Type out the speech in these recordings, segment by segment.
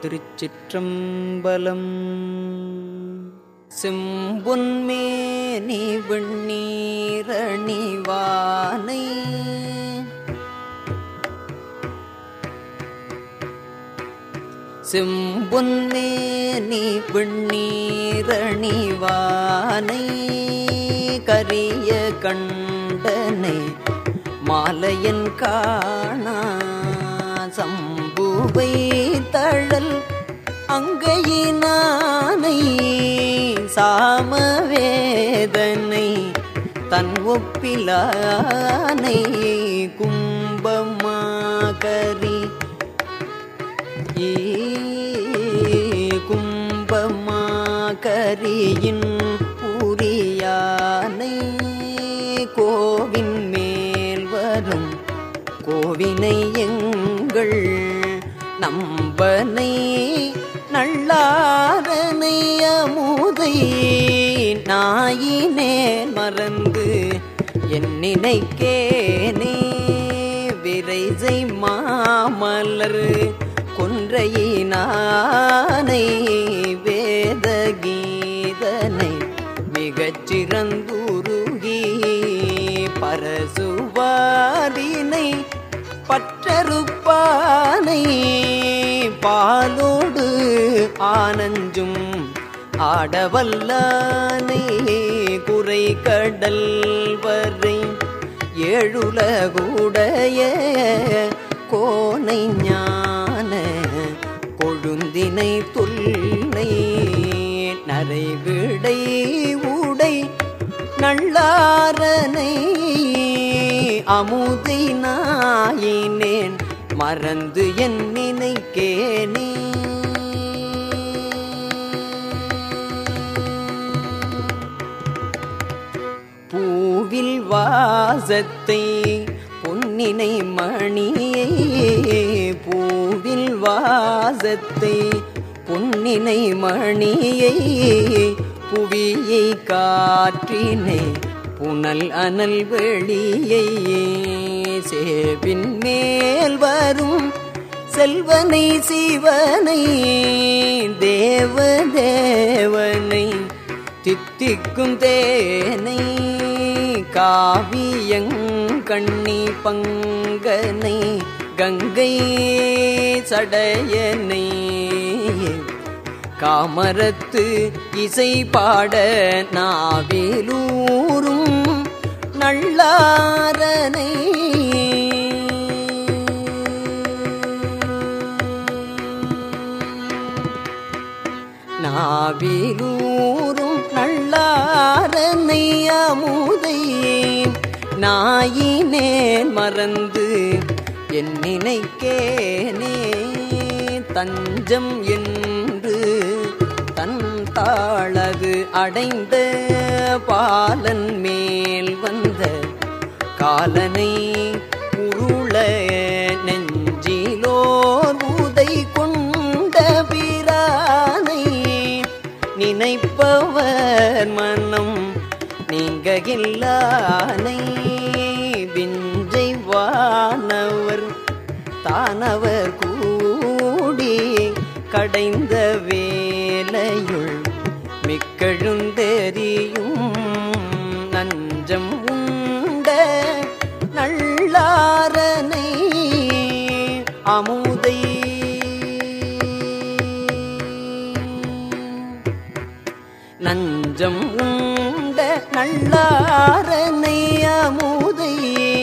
திருச்சிற்றம்பலம் செம்பொன்மேனி வெண்ணீரணிவானை செம்பொன்மேனி வெண்ணீரணிவானை கரிய கண்டனை மாலையன் காணா சம்புவை தழல் அங்கையினானை சாமவேதனை தன் ஒப்பிலானை கும்பமாகரி கும்பமாகரியின் புரியானை கோவின் மேல் வரும் கோவினை எங்கள் நம்பனை நல்லாரனை அமுதை நாயினேன் மறந்து என் நினைக்கேனே விரைசை மாமலர் கொன்றையினானை வேத கீதனை மிகச் சிறந்துருகி பரசுவாரினை பற்றறுப்பானை பாலோடு ஆனஞ்சும் ஆடவல்லானை குறை கடல் வரை ஏழுலகுடைய கோனை ஞான கொழுந்தினை தொல்லை நரைவிடை உடை நல்லாரனை அமுதை நாயினேன் மறந்து என் நினைக்கேனே பூவில் வாசத்தை பொன்னினை மணியை பூவில் வாசத்தை பொன்னினை மணியை புவியை காற்றினை புனல் அனல் வெளியை சேவின் மேல் வரும் செல்வனை சிவனை தேவ தேவனை தித்திக்கும் தேனை காவியங்கண்ணி பங்கனை கங்கை சடையனை காமரத்து இசை பாட நாவிலூரும் நல்லாரனை நாவிலூரும் நல்லாரனை அமுதை நாயினேன் மறந்து என் நினைக்கேனே தஞ்சம் என்று தன் தாளது அடைந்த பாலன் மேல் வந்த காலனை உருள நெஞ்சிலோர் உதை கொண்ட பிரானை நினைப்பவர் மனம் நீங்ககில்லானை விஞ்சை வானவர் தானவர் கூடி கடைந்த வேலையுள் மிக்கழுந்தெறியும் நஞ்சம் உண்ட நல்லாரனை அமுதை நஞ்சம் உண்ட நல்லாரனை அமுதை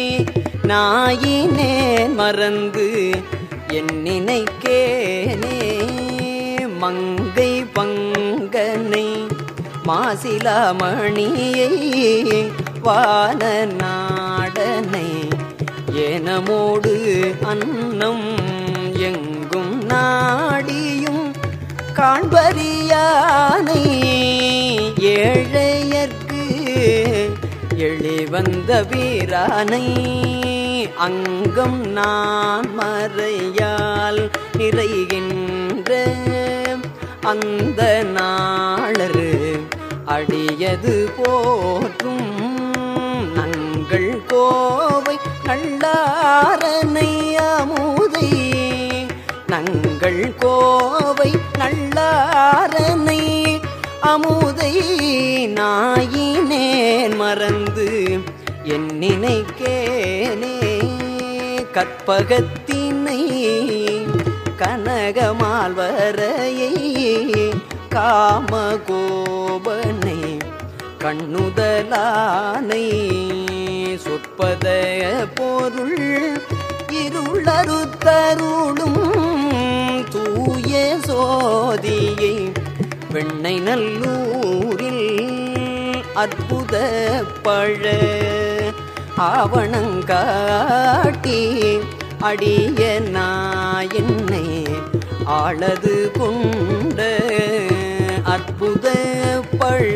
நாயினேன் மறந்து என் நினைக்கேனே மங்கை பங்கனை மாசிலாமணியை வான நாடனை ஏனமோடு அன்னம் எங்கும் நாடியும் காண்பறியானை ஏழையர்க்கு எளிவந்த வீரானை அங்கம் நான் மறையால் நிறைகின்ற அந்த நாளர் அடியது போற்றும் நங்கள் கோவை நல்லாரனை அமுதை நங்கள் எங்கள் கோவை நல்லாரனை அமுதை நாயினேன் மறந்து என் நினைக்கேனே கற்பகத்தினை கனகமால்வரையை காமகோபனை கண்ணுதலானை சொற்பத பொருள் இருளறுத்தருளும் தூய சோதியை வெண்ணை நல்லூரில் அற்புத பழ ஆவணங்காட்டி அடிய நாயன்னை ஆளது கொண்ட அற்புத பழ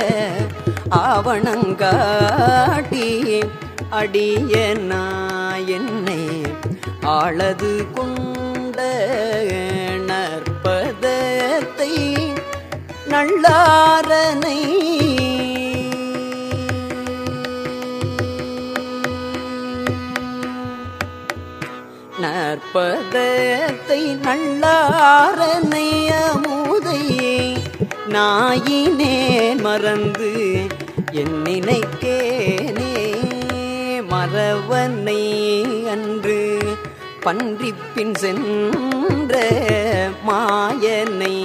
ஆவணங்காட்டி அடிய நாயன்னை ஆளது கொண்ட நற்பதத்தை நல்லாரனை நற்பதத்தை நல்லாரனை அமுதை நாயினேன் மறந்து என் நினைக்கேனே மறவனை அன்று பன்றிப்பின் சென்ற மாயனை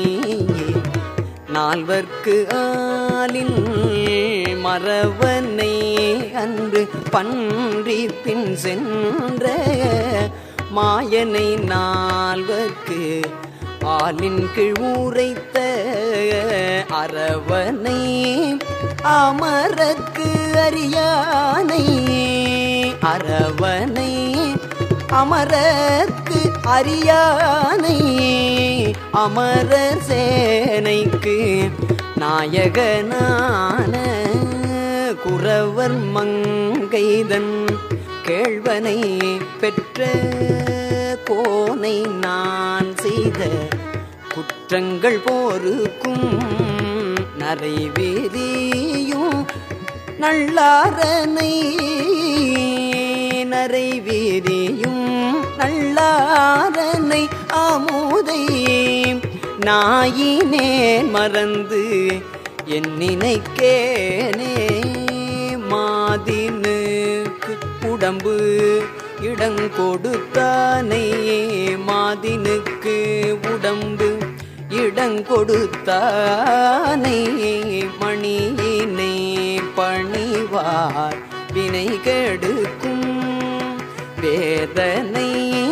நால்வர்க்கு ஆலின் மறவனை அன்று பன்றி பின் சென்ற மாயனை நால்வர்க்கு ஆலின் கீழ் உரைத்த அரவனை அமரக்கு அறியானை அரவனை அமரர்க்கு அரியானை அமரர் சேனைக்கு நாயகனான குறவர் மங்கைதன் கேழ்வனை பெற்ற கோனை நான் செய்த குற்றங்கள் போருக்கும் நரைவேதியும் நல்லாரனை நரைவேதியும் நல்லாரனை அமுதை நாயினேன் மறந்து என் நினைக்கேனே மாதினுக்கு உடம்பு இடங்கொடுத்தானே மாதினுக்கு உடம்பு இடங்கொடுத்தானே மணியினை பணிவார் வினை கெடுக்கும் வேதனை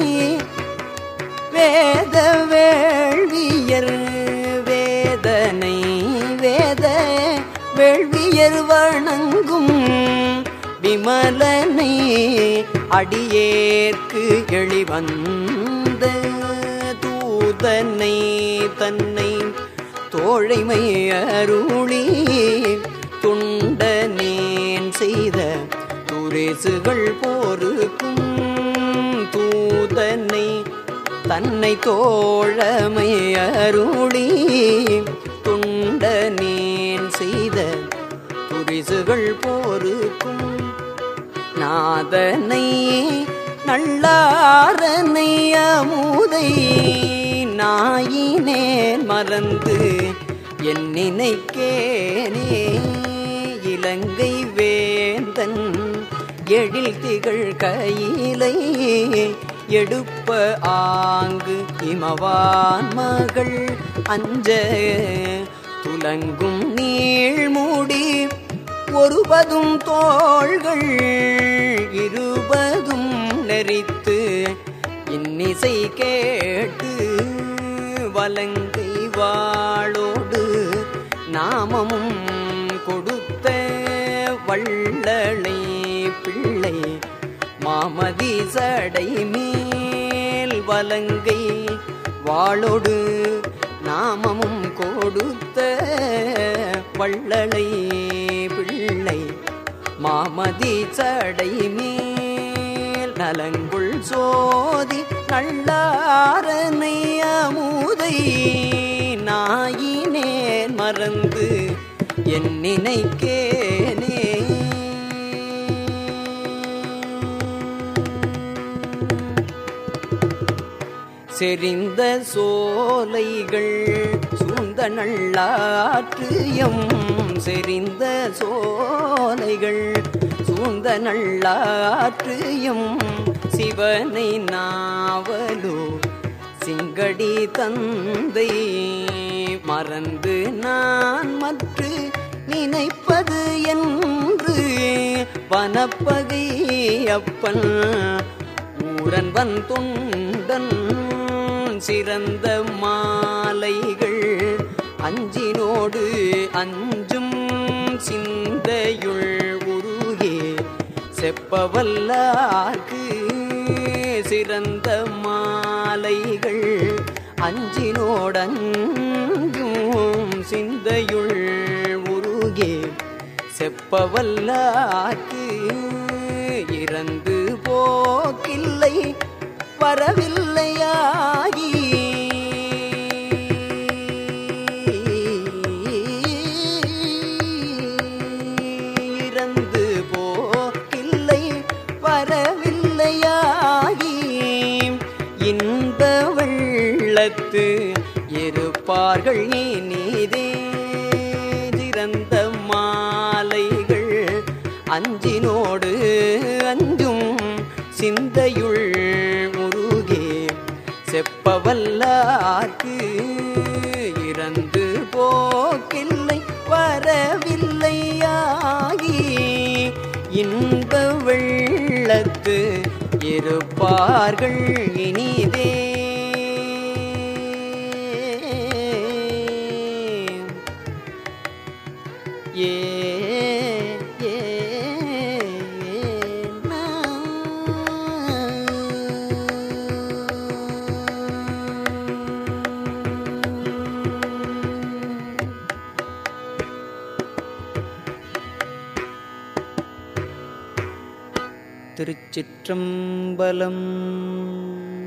வேத வேள்வியர் வேதனை வேத வேள்வியர் வணங்கும் விமலனை அடியேற்கு எளிவந்த தூதனை தன்னை தோழைமை அருளி துண்டனேன் செய்த துரேசுகள் போருக்கும் தூதனை தன்னை தோழமை அருளி துண்டனேன் செய்த துரிசுகள் போருக்கும் நாதனை நல்லாரனை அமுதை நாயினேன் மறந்து என் நினைக்கேனே இலங்கை வேந்தன் எழில் திகழ் கையிலை எடுப்ப ஆங்கு இமவான் மகள் அஞ்ச துலங்கும் நீழ்மூடி ஒருபதும் தோள்கள் இருபதும் நெறித்து இன்னிசை கேட்டு வலங்கை வாளோடு நாமமும் கொடுத்த வள்ளலை பிள்ளை மாமதி சடை மேல் வலங்கை வாளோடு நாமமும் கொடுத்த வள்ளலை பிள்ளை மாமதி சடை மேல் நலங்குள் சோதி நல்லாரனை அமுதை நாயினேன் மறந்து என் நினைக்கேனே செறிந்த சோலைகள் சூழ்ந்த நல்லாற்றியம் செறிந்த சோலைகள் சூழ்ந்த நல்லாற்றியம் சிவனை நாவலோ சிங்கடி தந்தை மறந்து நான் மற்ற நினைப்பது என்று வனப்பகை அப்பன் ஊரன் வன் தொண்டன் சிறந்த மாலைகள் அஞ்சினோடு அஞ்சும் சிந்தையுள் உருகே செப்பவல்லார்க்கு சிறந்த மாலைகள் அஞ்சினோடஞ்சும் சிந்தையுள் உருகே செப்பவல்லார்க்கு இறந்து போக்கில்லை வரவில்லையாகி இறந்து போக்கில்லை வரவில்லையாகி இன்ப வெள்ளத்து இருப்பார்கள் இனிதே சிறந்த மாலைகள் அஞ்சினோடு அஞ்சும் சிந்தையுள் முருகே செப்பவல்லார்க்கு இறந்து போக்கில்லை வரவில்லையாகி இன்ப வெள்ளத்து இருப்பார்கள் இனிதே ஏ ஏ நா. திருச்சிற்றம்பலம்